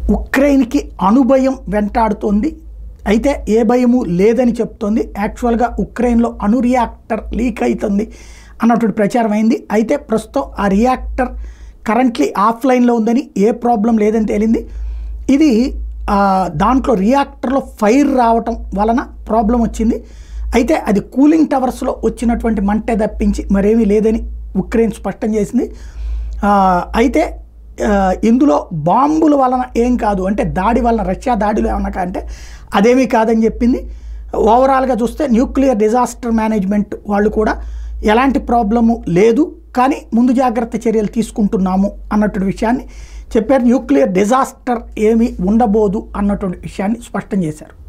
ఉక్రెయిన్కి అణుభయం వెంటాడుతోంది అయితే ఏ భయము లేదని చెప్తోంది యాక్చువల్గా ఉక్రెయిన్లో అణు రియాక్టర్ లీక్ అవుతుంది అన్నటువంటి ప్రచారం అయింది అయితే ప్రస్తుతం ఆ రియాక్టర్ కరెంట్లీ ఆఫ్లైన్లో ఉందని ఏ ప్రాబ్లం లేదని తేలింది ఇది ఆ, దాంట్లో రియాక్టర్లో ఫైర్ రావటం వలన ప్రాబ్లం వచ్చింది అయితే అది కూలింగ్ టవర్స్లో వచ్చినటువంటి మంటే తప్పించి మరేమీ లేదని ఉక్రెయిన్ స్పష్టం చేసింది ఆ, అయితే ఆ, ఇందులో బాంబుల వలన ఏం కాదు అంటే దాడి వలన రష్యా దాడిలో ఏమన్నా అంటే అదేమీ కాదని చెప్పింది ఓవరాల్గా చూస్తే న్యూక్లియర్ డిజాస్టర్ మేనేజ్మెంట్ వాళ్ళు కూడా ఎలాంటి ప్రాబ్లము లేదు కానీ ముందు జాగ్రత్త చర్యలు తీసుకుంటున్నాము అన్నటువంటి విషయాన్ని చెప్పారు న్యూక్లియర్ డిజాస్టర్ ఏమీ ఉండబోదు అన్నటువంటి విషయాన్ని స్పష్టం చేశారు